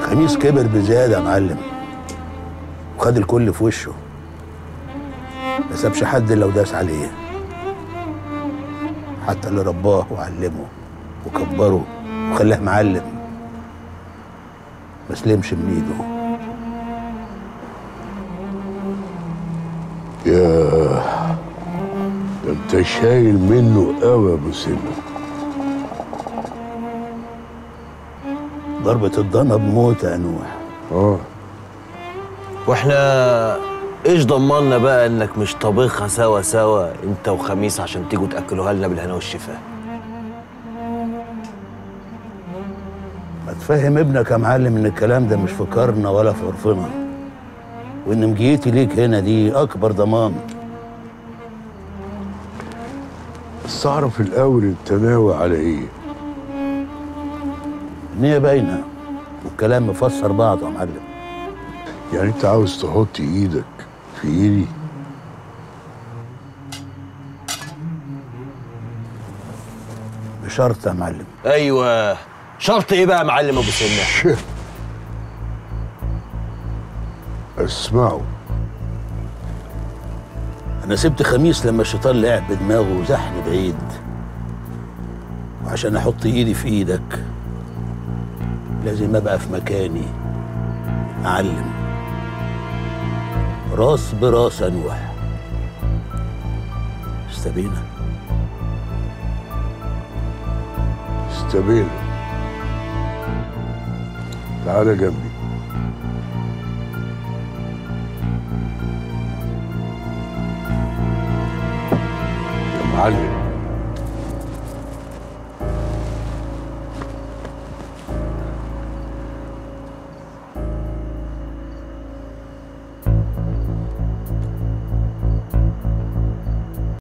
خميس كبر بزياده يا معلم وخد الكل في وشه ما سابش حد لو داس عليه حتى اللي رباه وعلمه وكبره وخلاه معلم ما سلمش من ايده ياه ده انت شايل منه قوي يا ابو سنة ضربة الضنا بموت يا نوح اه واحنا ايش ضمننا بقى انك مش طابخها سوا سوا انت وخميس عشان تيجوا تاكلوها لنا بالهنا والشفاء ما تفهم ابنك يا معلم ان الكلام ده مش في كارنا ولا في عرفنا وان مجيتي ليك هنا دي اكبر ضمان بس اعرف الاول انت ناوي على ايه النية باينة والكلام مفسر بعضه يا معلم يعني انت عاوز تحط ايدك في ايدي بشرط يا معلم ايوه شرط ايه بقى يا معلم ابو سنه شه اسمعوا انا سبت خميس لما الشيطان لعب بدماغه وزحني بعيد وعشان احط ايدي في ايدك لازم ابقى في مكاني اعلم راس براس انوح استبينا استبينا تعالى جنبي يا معلم